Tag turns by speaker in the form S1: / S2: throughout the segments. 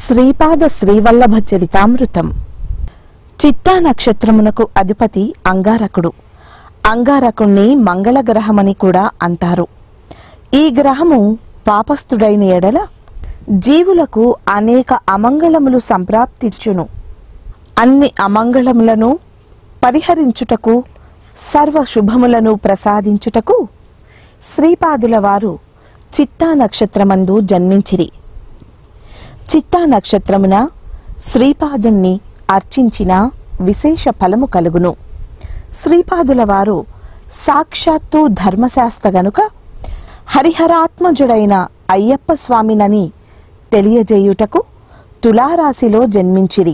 S1: శ్రీపాద శ్రీవల్లభ చరితామృతం చిత్తా నక్షత్రమునకు అధిపతి అంగారకుడు అంగారకుణ్ణి మంగళగ్రహమని కూడా అంటారు ఈ గ్రహము పాపస్థుడైన ఎడల జీవులకు అనేక అమంగళములు సంప్రాప్తించును అన్ని అమంగళములను పరిహరించుటకు సర్వ శుభములను ప్రసాదించుటకు శ్రీపాదుల వారు చిత్తా నక్షత్రమందు జన్మించిరి చిత్తా నక్షత్రమున శ్రీపాదుణ్ణి అర్చించిన విశేష ఫలము కలుగును శ్రీపాదుల వారు సాక్షాత్తు ధర్మశాస్త్ర గనుక హరిహరాత్మజుడైన అయ్యప్ప స్వామినని తెలియజేయుటకు తులారాశిలో జన్మించిరి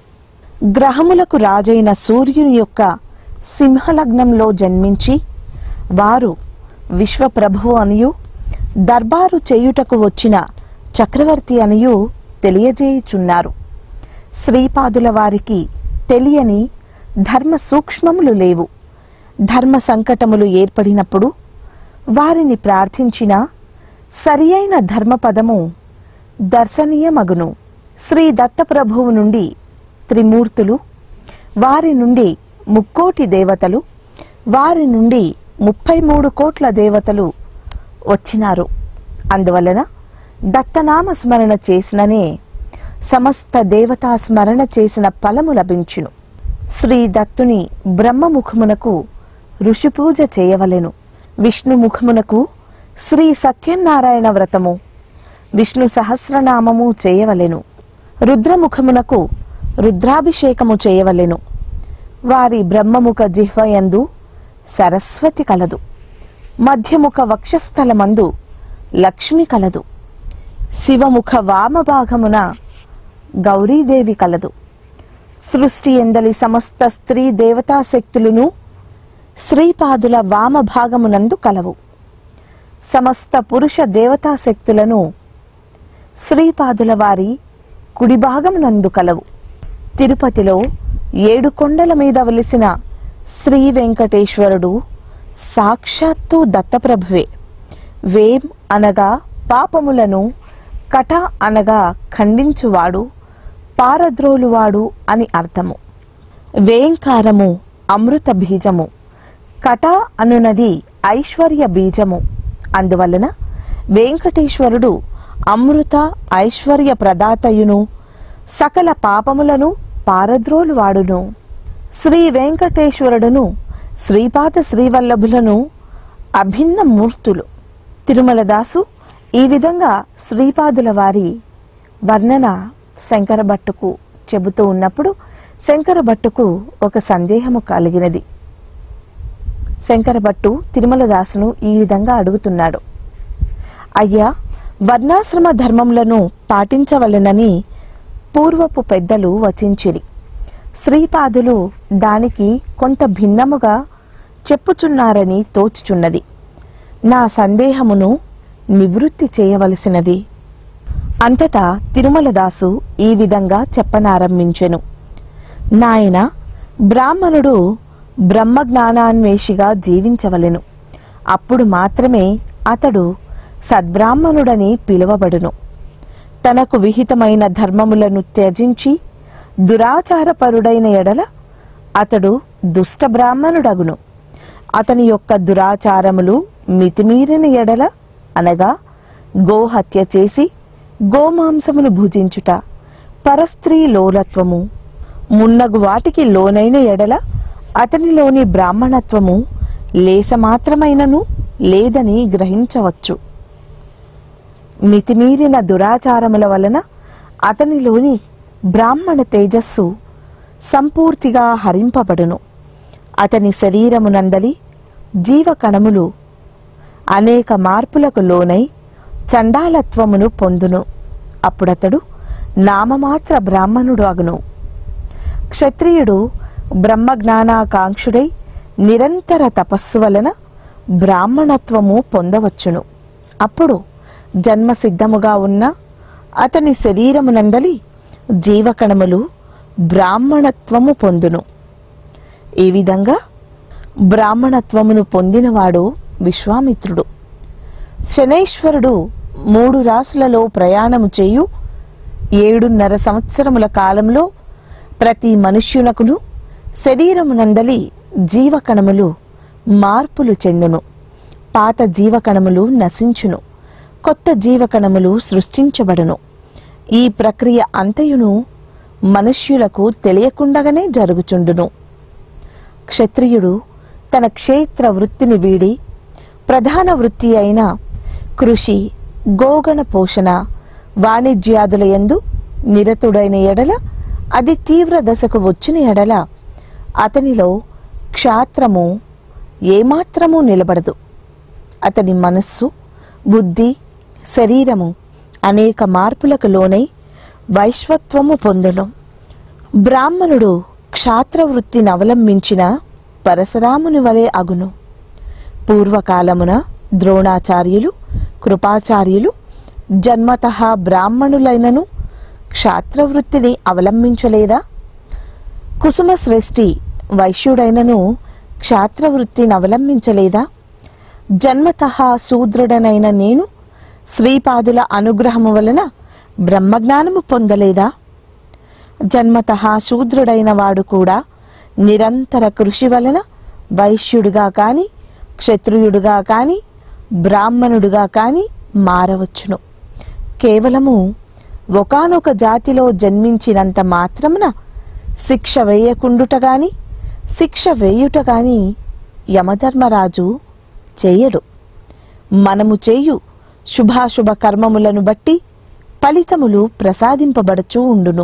S1: గ్రహములకు రాజైన సూర్యుని యొక్క సింహలగ్నంలో జన్మించి వారు విశ్వప్రభువు అనియు దర్బారు చేయుటకు వచ్చిన చక్రవర్తి అనియు తెలియజేయుచున్నారు శ్రీపాదుల వారికి తెలియని ధర్మ సూక్ష్మములు లేవు ధర్మ సంకటములు ఏర్పడినప్పుడు వారిని ప్రార్థించిన సరియైన ధర్మపదము దర్శనీయమగును శ్రీ దత్తప్రభువు నుండి త్రిమూర్తులు వారి నుండి ముక్కోటి దేవతలు వారి నుండి ముప్పై మూడు కోట్ల దేవతలు వచ్చినారు అందువలన దత్తనామ స్మరణ చేసిననే సమస్త దేవతా స్మరణ చేసిన ఫలము లభించును శ్రీ దత్తుని బ్రహ్మముఖమునకు ఋషిపూజ చేయవలెను విష్ణుముఖమునకు శ్రీ సత్యనారాయణ వ్రతము విష్ణు సహస్రనామము చేయవలెను రుద్రముఖమునకు రుద్రాభిషేకము చేయవలెను వారి బ్రహ్మముఖ జిహ్వయందు సరస్వతి కలదు మధ్యముఖ వక్షస్థలమందు లక్ష్మి కలదు శివముఖ వామభాగమున గౌరీదేవి కలదు సృష్టి ఎందలి సమస్త స్త్రీ దేవతా శక్తులను శ్రీపాదుల వామభాగమునందు కలవు సమస్త పురుష దేవతా శక్తులను శ్రీపాదుల వారి కుడి భాగమునందు కలవు తిరుపతిలో ఏడు కొండల మీద వెలిసిన శ్రీ వెంకటేశ్వరుడు సాక్షాత్తు దత్తప్రభువే వేం అనగా పాపములను కట అనగా ఖండించువాడు పారద్రోలువాడు అని అర్థము వేంకారము అమృత బీజము కట అనునది ఐశ్వర్య బీజము అందువలన వెంకటేశ్వరుడు అమృత ఐశ్వర్య ప్రదాతయును సకల పాపములను పారద్రోలువాడును శ్రీ వెంకటేశ్వరుడును శ్రీపాద శ్రీవల్లభులను అభిన్న మూర్తులు తిరుమలదాసు ఈ విధంగా శ్రీపాదుల వారి వర్ణన శంకర భట్టుకు చెబుతూ ఉన్నప్పుడు శంకర భట్టుకు ఒక సందేహము కలిగినది శంకర భట్టు తిరుమలదాసును ఈ విధంగా అడుగుతున్నాడు అయ్యా వర్ణాశ్రమ ధర్మములను పాటించవలెనని పూర్వపు పెద్దలు వచించిరి శ్రీపాదులు దానికి కొంత భిన్నముగా చెప్పుచున్నారని తోచుచున్నది నా సందేహమును నివృత్తి చేయవలసినది అంతటా తిరుమలదాసు ఈ విధంగా చెప్పనారంభించెను నాయన బ్రాహ్మణుడు బ్రహ్మజ్ఞానాన్వేషిగా జీవించవలెను అప్పుడు మాత్రమే అతడు సద్బ్రాహ్మణుడని పిలువబడును తనకు విహితమైన ధర్మములను త్యజించి దురాచారపరుడైన ఎడల అతడు దుష్ట బ్రాహ్మణుడగును అతని యొక్క దురాచారములు మితిమీరిన ఎడల అనగా గోహత్య చేసి గోమాంసమును భుజించుట పరస్త్రీ లోలత్వము మున్నగు వాటికి లోనైన ఎడల అతనిలోని బ్రాహ్మణత్వము లేసమాత్రమైనను లేదని గ్రహించవచ్చు మితిమీరిన దురాచారముల వలన అతనిలోని బ్రాహ్మణ తేజస్సు సంపూర్తిగా హరింపబడును అతని శరీరమునందలి జీవకణములు అనేక మార్పులకు లోనై చండాలత్వమును పొందును అప్పుడతడు నామమాత్ర బ్రాహ్మణుడు అగును క్షత్రియుడు బ్రహ్మజ్ఞానాకాంక్షుడై నిరంతర తపస్సు వలన బ్రాహ్మణత్వము పొందవచ్చును అప్పుడు జన్మసిద్ధముగా ఉన్న అతని శరీరమునందలి జీవకణములు బ్రాహ్మణత్వము పొందును ఈ విధంగా బ్రాహ్మణత్వమును పొందినవాడు విశ్వామిత్రుడు శనైశ్వరుడు మూడు రాసులలో ప్రయాణము చేయు ఏడున్నర సంవత్సరముల కాలంలో ప్రతి మనుష్యునకును శరీరమునందలి జీవకణములు మార్పులు చెందును పాత జీవకణములు నశించును కొత్త జీవకణములు సృష్టించబడును ఈ ప్రక్రియ అంతయును మనుష్యులకు తెలియకుండగానే జరుగుచుండును క్షత్రియుడు తన క్షేత్ర వృత్తిని వీడి ప్రధాన వృత్తి అయిన కృషి గోగణ పోషణ వాణిజ్యాదుల యందు నిరతుడైన ఎడల అది తీవ్ర దశకు వచ్చిన ఎడల అతనిలో క్షాత్రము ఏమాత్రమూ నిలబడదు అతని మనస్సు బుద్ధి శరీరము అనేక మార్పులకు లోనై వైశ్వత్వము పొందును బ్రాహ్మణుడు క్షాత్రవృత్తిని అవలంబించిన పరశురాముని వలె అగును పూర్వకాలమున ద్రోణాచార్యులు కృపాచార్యులు జన్మతః బ్రాహ్మణులైనను క్షాత్రవృత్తిని అవలంబించలేదా కుసుమ శ్రేష్ఠి వైశ్యుడైనను క్షాత్రవృత్తిని అవలంబించలేదా జన్మతః శూద్రుడనైన నేను శ్రీపాదుల అనుగ్రహము వలన బ్రహ్మజ్ఞానము పొందలేదా జన్మతః శూద్రుడైన వాడు కూడా నిరంతర కృషి వలన వైశ్యుడిగా కాని క్షత్రియుడుగా కాని బ్రాహ్మణుడుగా కాని మారవచ్చును కేవలము ఒకానొక జాతిలో జన్మించినంత మాత్రమున శిక్ష వేయకుండుట గాని శిక్ష వేయుట గాని యమధర్మరాజు చేయడు మనము చేయు శుభాశుభ కర్మములను బట్టి ఫలితములు ప్రసాదింపబడుచూ ఉండును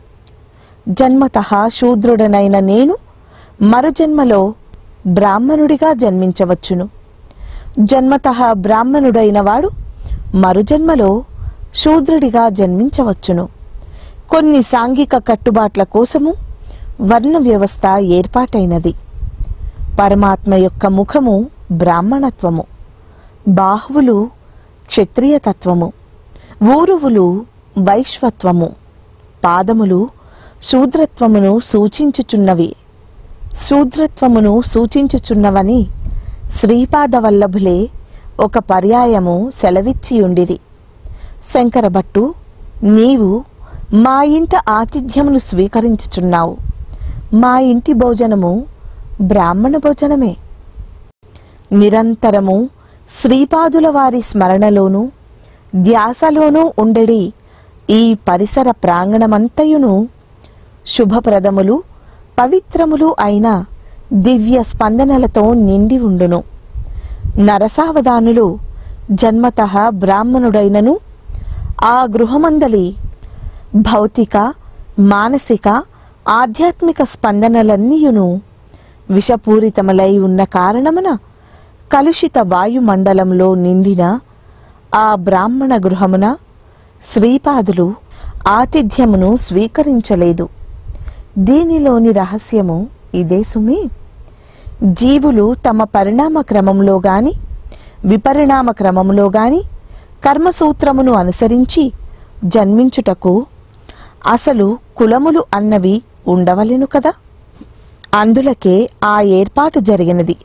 S1: జన్మతః శూద్రుడనైన నేను మరుజన్మలో బ్రాహ్మణుడిగా జన్మించవచ్చును జన్మతః బ్రాహ్మణుడైన వాడు మరుజన్మలో శూద్రుడిగా జన్మించవచ్చును కొన్ని సాంఘిక కట్టుబాట్ల కోసము వర్ణ వ్యవస్థ ఏర్పాటైనది పరమాత్మ యొక్క ముఖము బ్రాహ్మణత్వము బాహువులు క్షత్రియతత్వము ఊరువులు వైశ్వత్వము పాదములు శూద్రత్వమును సూచించుచున్నవి శూద్రత్వమును సూచించుచున్నవని శ్రీపాద వల్లభులే ఒక పర్యాయము సెలవిచ్చియుండిరి శంకరభట్టు నీవు మా ఇంట ఆతిథ్యమును స్వీకరించుచున్నావు మా ఇంటి భోజనము బ్రాహ్మణ భోజనమే నిరంతరము శ్రీపాదుల వారి స్మరణలోనూ ధ్యాసలోనూ ఉండెడి ఈ పరిసర ప్రాంగణమంతయును శుభప్రదములు పవిత్రములు అయిన దివ్య స్పందనలతో నిండి ఉండును నరసావధానులు జన్మతః బ్రాహ్మణుడైనను ఆ గృహమందలి భౌతిక మానసిక ఆధ్యాత్మిక స్పందనలన్నీయును విషపూరితములై ఉన్న కారణమున కలుషిత వాయుమండలంలో నిండిన ఆ బ్రాహ్మణ గృహమున శ్రీపాదులు ఆతిథ్యమును స్వీకరించలేదు దీనిలోని రహస్యము ఇదే సుమి జీవులు తమ పరిణామ క్రమంలో గాని విపరిణామ క్రమంలో గాని కర్మసూత్రమును అనుసరించి జన్మించుటకు అసలు కులములు అన్నవి ఉండవలెను కదా అందులకే ఆ ఏర్పాటు జరిగినది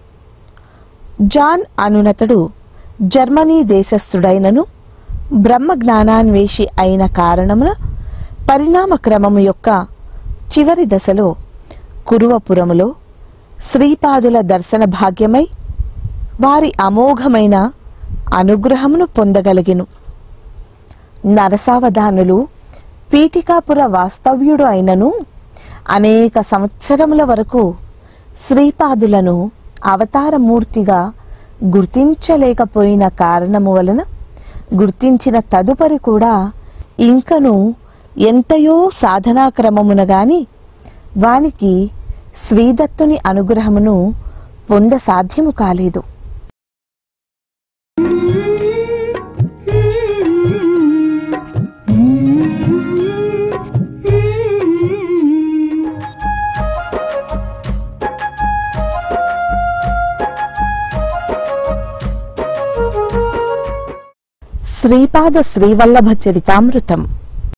S1: జాన్ అనునతడు జర్మనీ దేశస్థుడైనను బ్రహ్మ జ్ఞానాన్వేషి అయిన కారణమున పరిణామ క్రమము యొక్క చివరి దశలో కురువపురములో శ్రీపాదుల దర్శన భాగ్యమై వారి అమోఘమైన అనుగ్రహమును పొందగలిగెను నరసావధానులు పీఠికాపుర వాస్తవ్యుడు అయినను అనేక సంవత్సరముల వరకు శ్రీపాదులను అవతారమూర్తిగా గుర్తించలేకపోయిన కారణము వలన గుర్తించిన తదుపరి కూడా ఇంకను ఎంతయో సాధనా క్రమమున గాని వానికి శ్రీదత్తుని అనుగ్రహమును పొంద సాధ్యము కాలేదు శ్రీపాద శ్రీవల్లభ చరితామృతం